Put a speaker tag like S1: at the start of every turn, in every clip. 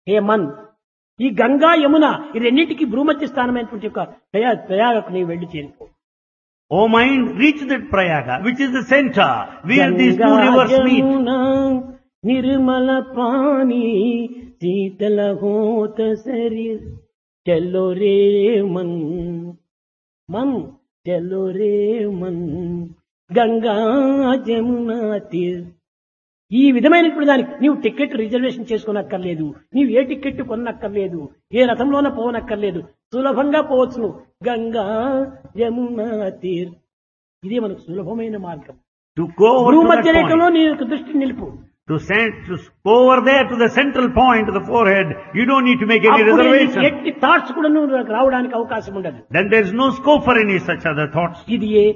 S1: హే మన్ ఈ గంగా యమున ఈ రెండింటికి భూమధ్య స్థానమైనటువంటి యొక్క ప్రయా ప్రయాగకు నీవు వెళ్ళి చేరుకో
S2: O mind, reach that Prayaga, which is the center, where these two rivers meet.
S1: Yamuna Nirmala pani శీతల హోత శరీర్ చలో రే మన్ మన్ చలో రే మన్ గంగా జమునా తీర్ ఈ విధమైనటువంటి దానికి నీవు టికెట్ రిజర్వేషన్ చేసుకోనక్కర్లేదు నీవు ఏ టికెట్ కొనక్కర్లేదు ఏ రథంలోన పోవనక్కర్లేదు సులభంగా పోవచ్చును గంగా యమునా తీర్ ఇదే మనకు సులభమైన మార్గం
S2: To go over to that
S1: భూమధ్య రేఖలో
S2: point,
S1: నీ యొక్క దృష్టి నిలుపు
S2: to send, to go over there to the central point of the forehead, you don't need to make any
S1: అప్పుడే నీకు
S2: reservation.
S1: ఎట్టి థాట్స్ కూడా నువ్వు రావడానికి అవకాశం ఉండదు
S2: Then there is no scope for any such other thoughts.
S1: ఇది ఏ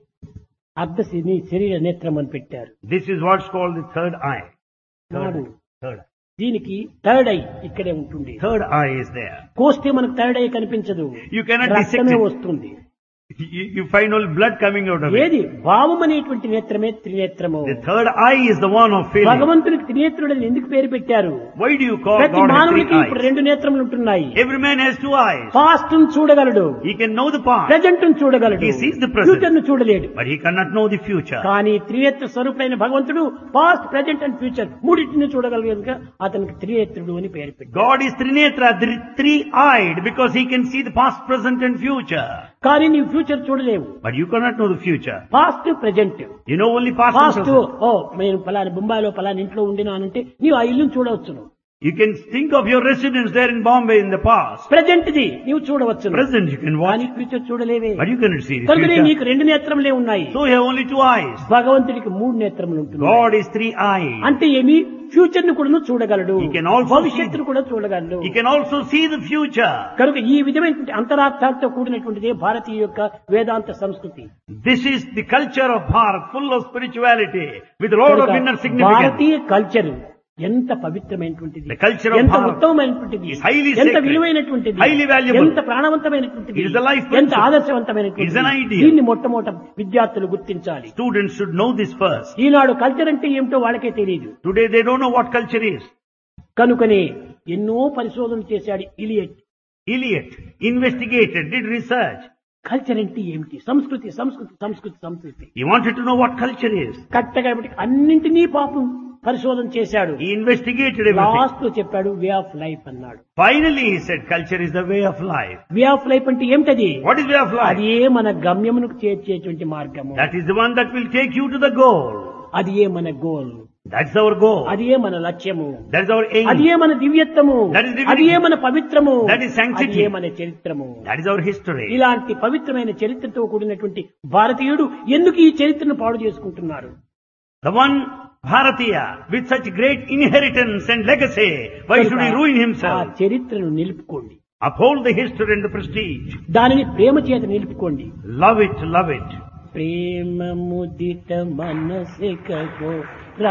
S1: అర్ధ నీ శరీర నేత్రం అని పెట్టారు
S2: This is what's called the third eye. Third,
S1: నాడు
S2: third,
S1: దీనికి థర్డ్ ఐ ఇక్కడే ఉంటుంది
S2: third eye is there.
S1: కోస్తే మనకు థర్డ్ ఐ కనిపించదు
S2: You cannot dissect
S1: రక్తమే
S2: it.
S1: వస్తుంది
S2: You, you find all blood coming out of it.
S1: ఏది భావం అనేటువంటి నేత్రమే త్రినేత్రము
S2: The third eye is the one of feeling.
S1: భగవంతునికి త్రినేత్రుడని ఎందుకు పేరు పెట్టారు
S2: Why do you call
S1: ప్రతి
S2: God has three
S1: మానవునికి ఇప్పుడు
S2: eyes?
S1: రెండు నేత్రములు ఉంటున్నాయి
S2: Every man has two eyes.
S1: Past చూడగలడు
S2: He can know the past,
S1: present చూడగలడు
S2: He sees the present.
S1: Future ను చూడలేడు
S2: but he cannot know the future.
S1: కానీ త్రినేత్ర స్వరూపుడైన భగవంతుడు పాస్ట్ ప్రజెంట్ అండ్ ఫ్యూచర్ మూడింటిని చూడగలడు కనుక అతనికి త్రినేత్రుడు అని పేరు పెట్టారు
S2: God is Trinetra, the three-eyed, because he can see the past, present and future.
S1: కానీ నీవు ఫ్యూచర్ చూడలేవు
S2: But you cannot know the future.
S1: Past present
S2: You know only past and
S1: past
S2: present.
S1: ఓ నేను పలాని బొంబాయిలో పలాని ఇంట్లో ఉండినానంటే నీవు ఆ ఇల్లును చూడవచ్చును
S2: You can think of your residence there in Bombay in the past.
S1: Present ది నీవు చూడవచ్చును
S2: Present you can watch,
S1: కానీ ఫ్యూచర్ చూడలేవే
S2: but you cannot see the
S1: కనుకనే
S2: future.
S1: నీకు రెండు నేత్రములే ఉన్నాయి
S2: So you have only two eyes.
S1: భగవంతుడికి మూడు నేత్రములు ఉంటుంది
S2: God is three-eyed.
S1: అంటే ఏమి ఫ్యూచర్ ను కూడా చూడగలడు
S2: He can also
S1: భవిష్యత్తును కూడా చూడగలడు
S2: He can also see the future.
S1: కనుక ఈ విధమైనటువంటి అంతరార్థాలతో కూడినటువంటిదే భారతీయ యొక్క వేదాంత సంస్కృతి
S2: This is the culture of Bharat, full of spirituality, with a lot of
S1: కనుక
S2: inner significance.
S1: భారతీయ కల్చర్ ఎంత పవిత్రమైనటువంటిది
S2: The culture of
S1: ఎంత
S2: Bharat
S1: ఉత్తమమైనటువంటిది
S2: is highly
S1: ఎంత
S2: sacred,
S1: విలువైనటువంటిది
S2: highly valuable.
S1: ఎంత ప్రాణవంతమైనటువంటిది
S2: It is a life
S1: ఎంత
S2: principle.
S1: ఆదర్శవంతమైనటువంటిది
S2: It is an ideal.
S1: దీన్ని మొట్టమొదట విద్యార్థులు గుర్తించాలి
S2: Students should know this first.
S1: ఈనాడు కల్చర్ అంటే ఏమిటో వాళ్ళకే తెలియదు
S2: Today they don't know what culture is.
S1: కనుకనే ఎన్నో పరిశోధనలు చేశాడు Eliot
S2: Eliot investigated, did research.
S1: Culture అంటే ఏమిటి సంస్కృతి సంస్కృతి సంస్కృతి సంస్కృతి
S2: He wanted to know what culture is.
S1: కరెక్ట్గా కాబట్టి అన్నింటినీ పాపం పరిశోధన చేశాడు
S2: He investigated everything.
S1: లాస్ట్ లో చెప్పాడు వే ఆఫ్ లైఫ్ అన్నాడు
S2: Finally he said culture is the way of life.
S1: Way of life అంటే ఏమిటది
S2: What is way of life?
S1: అది ఏ మన గమ్యమునకు చేర్చేటువంటి మార్గము
S2: That is the one that will take you to the goal.
S1: అది ఏ మన goal
S2: That's our goal.
S1: అది ఏ మన లక్ష్యము
S2: That is our
S1: అది
S2: aim.
S1: ఏ మన దివ్యత్వము
S2: That is divinity.
S1: అది ఏ మన పవిత్రము
S2: That is sanctity.
S1: అది ఏ మన చరిత్రము
S2: That is our history.
S1: ఇలాంటి పవిత్రమైన చరిత్రతో కూడినటువంటి భారతీయుడు ఎందుకు ఈ చరిత్రను పాడు చేసుకుంటున్నారు
S2: The one Bharatiya with such great inheritance and legacy, why should he ruin
S1: ఆ
S2: himself?
S1: చరిత్రను నిలుపుకోండి
S2: Uphold the history and the prestige.
S1: దానిని ప్రేమ చేత నిలుపుకోండి
S2: Love it, love it.
S1: Prema ముదిత మనసికో